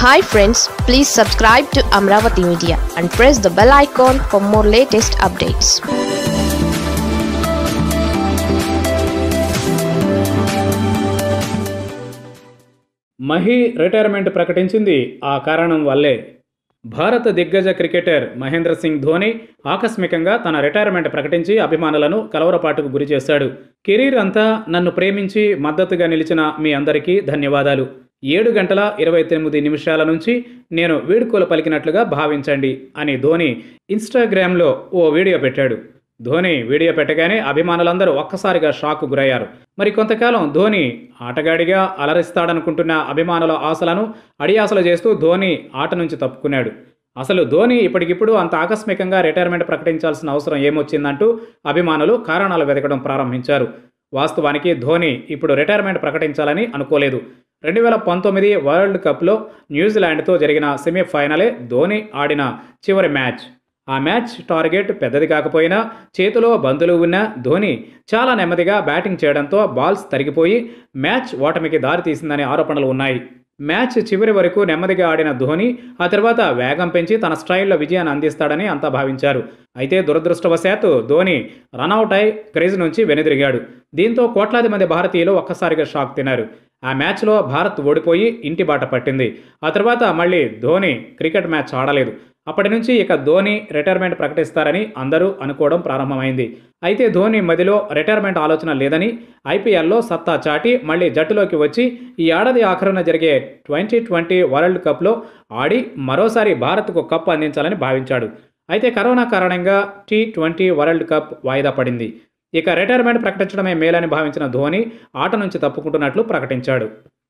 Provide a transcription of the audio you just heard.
hi friends please subscribe to Amaravati media and press the bell icon for more latest updates Mahi retirement ప్రకటించింది ఆ కారణం వల్లే భారత దిగ్గజ క్రికెటర్ మహేంద్ర సింగ్ ధోని ఆకస్మికంగా తన రిటైర్మెంట్ ప్రకటించి అభిమానులను కలవరపాటుకు గురి చేశాడు కెరీర్ అంతా నన్ను ప్రేమించి మద్దతుగా నిలిచిన మీ అందరికీ ధన్యవాదాలు ఏడు గంటల ఇరవై తొమ్మిది నిమిషాల నుంచి నేను వీడుకోలు పలికినట్లుగా భావించండి అని ధోని ఇన్స్టాగ్రామ్లో ఓ వీడియో పెట్టాడు ధోని వీడియో పెట్టగానే అభిమానులందరూ ఒక్కసారిగా షాక్ గురయ్యారు మరి కొంతకాలం ధోని ఆటగాడిగా అలరిస్తాడనుకుంటున్న అభిమానుల ఆశలను అడియాసలు చేస్తూ ధోని ఆట నుంచి తప్పుకున్నాడు అసలు ధోని ఇప్పటికిప్పుడు అంత ఆకస్మికంగా రిటైర్మెంట్ ప్రకటించాల్సిన అవసరం ఏమొచ్చిందంటూ అభిమానులు కారణాలు వెతకడం ప్రారంభించారు వాస్తవానికి ధోని ఇప్పుడు రిటైర్మెంట్ ప్రకటించాలని అనుకోలేదు రెండు వేల పంతొమ్మిది వరల్డ్ కప్లో న్యూజిలాండ్తో జరిగిన సెమీఫైనలే ధోని ఆడిన చివరి మ్యాచ్ ఆ మ్యాచ్ టార్గెట్ పెద్దది కాకపోయినా చేతిలో బంతులు ఉన్న ధోని చాలా నెమ్మదిగా బ్యాటింగ్ చేయడంతో బాల్స్ తరిగిపోయి మ్యాచ్ ఓటమికి దారితీసిందనే ఆరోపణలు ఉన్నాయి మ్యాచ్ చివరి వరకు నెమ్మదిగా ఆడిన ధోని ఆ తర్వాత వేగం పెంచి తన స్టైల్లో విజయాన్ని అందిస్తాడని అంతా భావించారు అయితే దురదృష్టవశాత్తు ధోని రనౌట్ అయి క్రేజ్ నుంచి వెనుదిరిగాడు దీంతో కోట్లాది మంది భారతీయులు ఒక్కసారిగా షాక్ తిన్నారు ఆ మ్యాచ్లో భారత్ ఓడిపోయి ఇంటి బాట పట్టింది ఆ తర్వాత మళ్ళీ ధోని క్రికెట్ మ్యాచ్ ఆడలేదు అప్పటి నుంచి ఇక ధోని రిటైర్మెంట్ ప్రకటిస్తారని అందరూ అనుకోవడం ప్రారంభమైంది అయితే ధోని మదిలో రిటైర్మెంట్ ఆలోచన లేదని ఐపీఎల్లో సత్తా చాటి మళ్ళీ జట్టులోకి వచ్చి ఈ ఏడాది ఆఖరున జరిగే ట్వంటీ ట్వంటీ వరల్డ్ కప్లో ఆడి మరోసారి భారత్కు కప్ అందించాలని భావించాడు అయితే కరోనా కారణంగా టీ ట్వంటీ వరల్డ్ కప్ వాయిదా పడింది ఇక రిటైర్మెంట్ ప్రకటించడమే మేలని భావించిన ధోని ఆట నుంచి తప్పుకుంటున్నట్లు ప్రకటించాడు